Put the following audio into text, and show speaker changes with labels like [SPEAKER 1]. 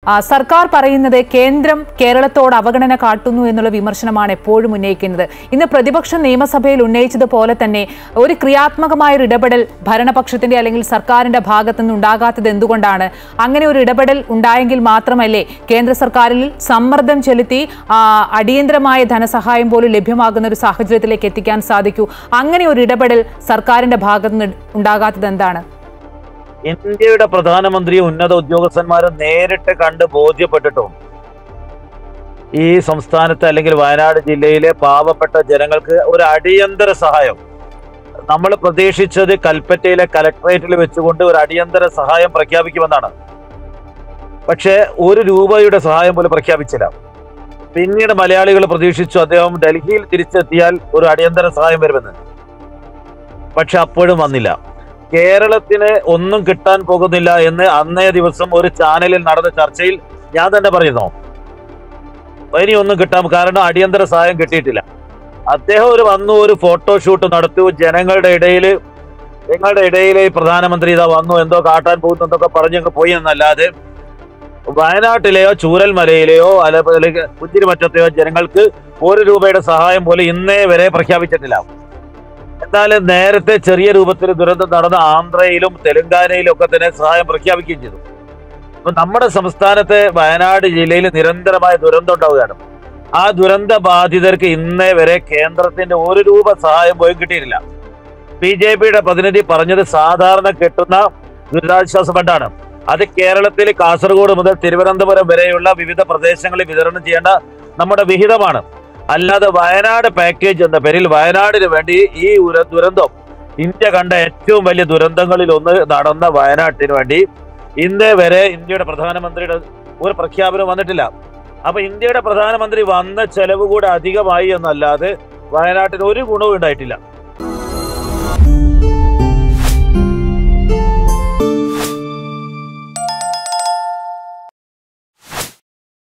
[SPEAKER 1] ആ, സർക്കാർ പറയുന്നത് കേന്ദ്രം കേരളത്തോട് അവഗണന കാട്ടുന്നു എന്നുള്ള വിമർശനമാണ് എപ്പോഴും ഉന്നയിക്കുന്നത് ഇന്ന് പ്രതിപക്ഷം നിയമസഭയിൽ ഉന്നയിച്ചതുപോലെ തന്നെ ഒരു ക്രിയാത്മകമായ ഒരു ഇടപെടൽ ഭരണപക്ഷത്തിന്റെ അല്ലെങ്കിൽ സർക്കാരിന്റെ ഭാഗത്തു നിന്ന് ഉണ്ടാകാത്തത് എന്തുകൊണ്ടാണ് അങ്ങനെ ഒരു ഇടപെടൽ ഉണ്ടായെങ്കിൽ മാത്രമല്ലേ കേന്ദ്ര സർക്കാരിൽ സമ്മർദ്ദം ചെലുത്തി ആ, അടിയന്തരമായ ധനസഹായം പോലും ലഭ്യമാകുന്ന ഒരു സാഹചര്യത്തിലേക്ക് എത്തിക്കാൻ സാധിക്കൂ അങ്ങനെ ഒരു ഇടപെടൽ സർക്കാരിന്റെ ഭാഗത്ത് നിന്ന് ഉണ്ടാകാത്തത് എന്താണ്
[SPEAKER 2] ഇന്ത്യയുടെ പ്രധാനമന്ത്രിയും ഉന്നത ഉദ്യോഗസ്ഥന്മാരും നേരിട്ട് കണ്ട് ബോധ്യപ്പെട്ടിട്ടും ഈ സംസ്ഥാനത്ത് അല്ലെങ്കിൽ വയനാട് ജില്ലയിലെ പാവപ്പെട്ട ജനങ്ങൾക്ക് ഒരു അടിയന്തര സഹായം നമ്മൾ പ്രതീക്ഷിച്ചത് കൽപ്പറ്റയിലെ കലക്ട്രേറ്റിൽ വെച്ചുകൊണ്ട് ഒരു അടിയന്തര സഹായം പ്രഖ്യാപിക്കുമെന്നാണ് പക്ഷേ ഒരു രൂപയുടെ സഹായം പോലും പ്രഖ്യാപിച്ചില്ല പിന്നീട് മലയാളികൾ പ്രതീക്ഷിച്ചു അദ്ദേഹം ഡൽഹിയിൽ തിരിച്ചെത്തിയാൽ ഒരു അടിയന്തര സഹായം വരുമെന്ന് പക്ഷെ അപ്പോഴും വന്നില്ല കേരളത്തിന് ഒന്നും കിട്ടാൻ പോകുന്നില്ല എന്ന് അന്നേ ദിവസം ഒരു ചാനലിൽ നടന്ന ചർച്ചയിൽ ഞാൻ തന്നെ പറയുന്നു ഇനി ഒന്നും കിട്ടാൻ കാരണം അടിയന്തര സഹായം കിട്ടിയിട്ടില്ല അദ്ദേഹം ഒരു വന്നു ഒരു ഫോട്ടോഷൂട്ട് നടത്തി ജനങ്ങളുടെ ഇടയിൽ ജനങ്ങളുടെ ഇടയിൽ പ്രധാനമന്ത്രി ഇതാ വന്നു എന്തോ കാട്ടാൻ പോകുന്നു എന്നൊക്കെ പറഞ്ഞങ്ങ് പോയി എന്നല്ലാതെ വയനാട്ടിലെയോ ചൂരൽമലയിലെയോ അല്ല- അല്ലെങ്കിൽ കുഞ്ചിരിമറ്റത്തെയോ ജനങ്ങൾക്ക് ഒരു രൂപയുടെ സഹായം പോലും ഇന്നേ വരെ പ്രഖ്യാപിച്ചിട്ടില്ല എന്നാൽ നേരത്തെ ചെറിയ രൂപത്തിൽ ദുരന്തം നടന്ന ആന്ധ്രയിലും തെലങ്കാനയിലും ഒക്കെ തന്നെ സഹായം പ്രഖ്യാപിക്കുകയും ചെയ്തു അപ്പൊ നമ്മുടെ സംസ്ഥാനത്തെ വയനാട് ജില്ലയിൽ നിരന്തരമായ ദുരന്തം ഉണ്ടാവുകയാണ് ആ ദുരന്ത ബാധിതർക്ക് ഇന്നേ വരെ കേന്ദ്രത്തിന്റെ ഒരു രൂപ സഹായം പോലും കിട്ടിയിട്ടില്ല ബി ജെ പിയുടെ പ്രതിനിധി പറഞ്ഞത് സാധാരണ കിട്ടുന്ന ദുരിതാശ്വാസ ഫണ്ടാണ് അത് കേരളത്തിൽ കാസർഗോഡ് മുതൽ തിരുവനന്തപുരം വരെയുള്ള വിവിധ പ്രദേശങ്ങളിൽ വിതരണം ചെയ്യേണ്ട നമ്മുടെ വിഹിതമാണ് അല്ലാതെ വയനാട് പാക്കേജ് എന്ന പേരിൽ വയനാടിന് വേണ്ടി ഈ ഉര- ദുരന്തം ഇന്ത്യ കണ്ട ഏറ്റവും വലിയ ദുരന്തങ്ങളിൽ ഒന്ന് നടന്ന വയനാട്ടിന് വേണ്ടി ഇന്നേ വരെ ഇന്ത്യയുടെ പ്രധാനമന്ത്രിയുടെ ഒരു പ്രഖ്യാപനം വന്നിട്ടില്ല അപ്പൊ ഇന്ത്യയുടെ പ്രധാനമന്ത്രി വന്ന ചെലവ് കൂടെ അധികമായി എന്നല്ലാതെ വയനാട്ടിന് ഒരു ഗുണവും ഉണ്ടായിട്ടില്ല